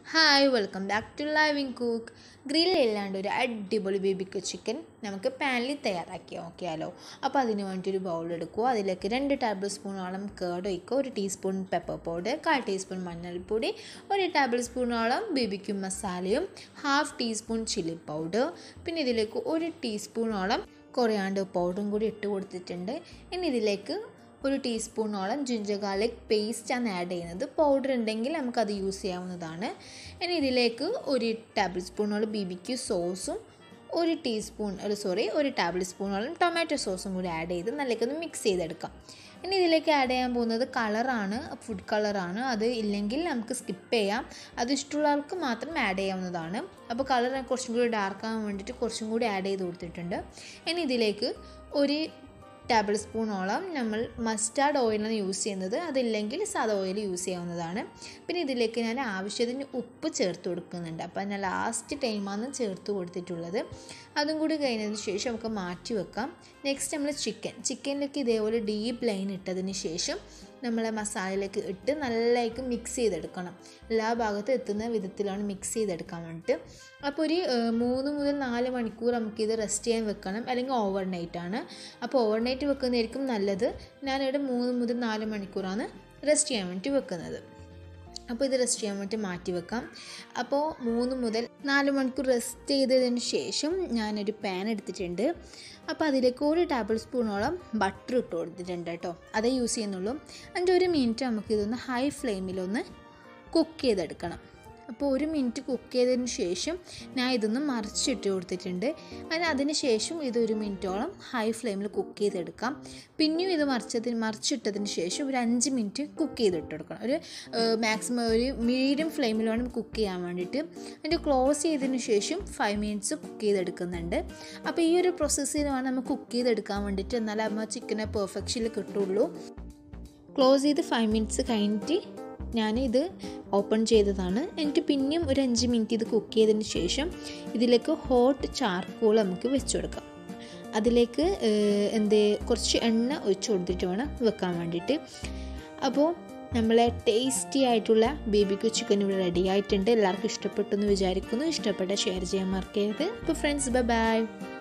hi welcome back to living cook ഗ്രില്ലില്ലാണ്ട് ഒരു അടിപൊളി ബേബിക്ക് ചിക്കൻ നമുക്ക് പാനിൽ തയ്യാറാക്കി നോക്കിയാലോ അപ്പോൾ അതിന് വേണ്ടി ഒരു ബൗൾ എടുക്കുക അതിലേക്ക് രണ്ട് ടേബിൾ സ്പൂണോളം കേർഡ് ഒഴിക്കുക ഒരു ടീസ്പൂൺ പെപ്പർ പൗഡർ കാൽ ടീസ്പൂൺ മഞ്ഞൾപ്പൊടി ഒരു ടേബിൾ സ്പൂണോളം ബേബിക്യൂ മസാലയും ഹാഫ് ടീസ്പൂൺ ചില്ലി പൗഡർ പിന്നെ ഇതിലേക്ക് ഒരു ടീസ്പൂണോളം കൊറിയാണ്ടർ പൗഡറും കൂടി ഇട്ട് കൊടുത്തിട്ടുണ്ട് ഇനി ഇതിലേക്ക് ഒരു ടീസ്പൂണോളം ജിഞ്ചർ ഗാർലിക് പേസ്റ്റാണ് ആഡ് ചെയ്യുന്നത് പൗഡർ ഉണ്ടെങ്കിൽ നമുക്കത് യൂസ് ചെയ്യാവുന്നതാണ് ഇനി ഇതിലേക്ക് ഒരു ടേബിൾ സ്പൂണോളം ബി ബി ക്യു സോസും ഒരു ടീസ്പൂൺ ഒരു സോറി ഒരു ടേബിൾ സ്പൂണോളം ടൊമാറ്റോ സോസും കൂടി ആഡ് ചെയ്ത് നല്ലേക്കൊന്ന് മിക്സ് ചെയ്തെടുക്കാം ഇനി ഇതിലേക്ക് ആഡ് ചെയ്യാൻ പോകുന്നത് കളറാണ് ഫുഡ് കളറാണ് അത് ഇല്ലെങ്കിൽ നമുക്ക് സ്കിപ്പ് ചെയ്യാം അത് ഇഷ്ടമുള്ളവർക്ക് മാത്രം ആഡ് ചെയ്യാവുന്നതാണ് അപ്പോൾ കളർ കുറച്ചും കൂടി ഡാർക്കാൻ വേണ്ടിയിട്ട് കുറച്ചും കൂടി ആഡ് ചെയ്ത് കൊടുത്തിട്ടുണ്ട് ഇനി ഇതിലേക്ക് ഒരു ടേബിൾ സ്പൂണോളം നമ്മൾ മസ്റ്റാർഡ് ഓയിലാണ് യൂസ് ചെയ്യുന്നത് അതില്ലെങ്കിൽ സാധാ ഓയിൽ യൂസ് ചെയ്യാവുന്നതാണ് പിന്നെ ഇതിലേക്ക് ഞാൻ ആവശ്യത്തിന് ഉപ്പ് ചേർത്ത് കൊടുക്കുന്നുണ്ട് അപ്പോൾ ഞാൻ ലാസ്റ്റ് ടൈമാണ് ചേർത്ത് കൊടുത്തിട്ടുള്ളത് അതും കൂടി കഴിഞ്ഞതിന് ശേഷം നമുക്ക് മാറ്റി വെക്കാം നെക്സ്റ്റ് നമ്മൾ ചിക്കൻ ചിക്കനിലേക്ക് ഇതേപോലെ ഡീപ്പ് ലൈൻ ഇട്ടതിന് ശേഷം നമ്മൾ മസാലയിലേക്ക് ഇട്ട് നല്ലതായിട്ട് മിക്സ് ചെയ്തെടുക്കണം എല്ലാ ഭാഗത്തും എത്തുന്ന വിധത്തിലാണ് മിക്സ് ചെയ്തെടുക്കാൻ വേണ്ടിയിട്ട് അപ്പോൾ ഒരു മൂന്ന് മുതൽ നാല് മണിക്കൂർ നമുക്കിത് റെസ്റ്റ് ചെയ്യാൻ വെക്കണം അല്ലെങ്കിൽ ഓവർ നൈറ്റാണ് അപ്പോൾ ഓവർ നൈറ്റ് വെക്കുന്നതായിരിക്കും നല്ലത് ഞാനിവിടെ മൂന്ന് മുതൽ നാല് മണിക്കൂറാണ് റെസ്റ്റ് ചെയ്യാൻ വേണ്ടി വെക്കുന്നത് അപ്പോൾ ഇത് റെസ്റ്റ് ചെയ്യാൻ വേണ്ടി മാറ്റി വെക്കാം അപ്പോൾ മൂന്ന് മുതൽ നാല് മണിക്കൂർ റെസ്റ്റ് ചെയ്തതിന് ശേഷം ഞാനൊരു പാൻ എടുത്തിട്ടുണ്ട് അപ്പോൾ അതിലേക്ക് ഒരു ടേബിൾ സ്പൂണോളം ബട്ടർ ഇട്ട് കൊടുത്തിട്ടുണ്ട് കേട്ടോ അതേ യൂസ് ചെയ്യുന്നുള്ളൂ എന്നിട്ട് ഒരു മിനിറ്റ് നമുക്കിതൊന്ന് ഹൈ ഫ്ലെയിമിലൊന്ന് കുക്ക് ചെയ്തെടുക്കണം അപ്പോൾ ഒരു മിനിറ്റ് കുക്ക് ചെയ്തതിന് ശേഷം ഞാൻ ഇതൊന്ന് മറിച്ചിട്ട് കൊടുത്തിട്ടുണ്ട് അതിന് അതിന് ശേഷം ഇതൊരു മിനിറ്റോളം ഹൈ ഫ്ലെയിമിൽ കുക്ക് ചെയ്തെടുക്കാം പിന്നെയും ഇത് മറിച്ചതിന് മറിച്ചിട്ടതിന് ശേഷം ഒരു അഞ്ച് മിനിറ്റ് കുക്ക് ചെയ്തിട്ട് കൊടുക്കണം ഒരു മാക്സിമം ഒരു മീഡിയം ഫ്ലെയിമിൽ വേണം കുക്ക് ചെയ്യാൻ വേണ്ടിയിട്ട് അതിൻ്റെ ക്ലോസ് ചെയ്തതിന് ശേഷം ഫൈവ് മിനിറ്റ്സ് കുക്ക് ചെയ്തെടുക്കുന്നുണ്ട് അപ്പോൾ ഈ ഒരു പ്രോസസ്സിൽ വേണം നമ്മൾ കുക്ക് ചെയ്തെടുക്കാൻ വേണ്ടിയിട്ട് എന്നാലേ നമ്മൾ ചിക്കനെ പെർഫെക്ഷനിൽ കിട്ടുള്ളൂ ക്ലോസ് ചെയ്ത് ഫൈവ് മിനിറ്റ്സ് കഴിഞ്ഞിട്ട് ഞാനിത് ഓപ്പൺ ചെയ്തതാണ് എന്നിട്ട് പിന്നെയും ഒരു അഞ്ച് മിനിറ്റ് ഇത് കുക്ക് ചെയ്തതിന് ശേഷം ഇതിലേക്ക് ഹോട്ട് ചാർക്കോൾ നമുക്ക് വെച്ച് കൊടുക്കാം അതിലേക്ക് എന്ത് കുറച്ച് എണ്ണ ഒഴിച്ച് കൊടുത്തിട്ട് വേണം വെക്കാൻ വേണ്ടിയിട്ട് അപ്പോൾ നമ്മളെ ടേസ്റ്റി ആയിട്ടുള്ള ബേബിക്കു ചിക്കൻ ഇവിടെ റെഡി ആയിട്ടുണ്ട് എല്ലാവർക്കും ഇഷ്ടപ്പെട്ടു എന്ന് വിചാരിക്കുന്നു ഇഷ്ടപ്പെട്ട ഷെയർ ചെയ്യാൻ മറക്കരുത് അപ്പോൾ ഫ്രണ്ട്സ് ബൈ ബൈ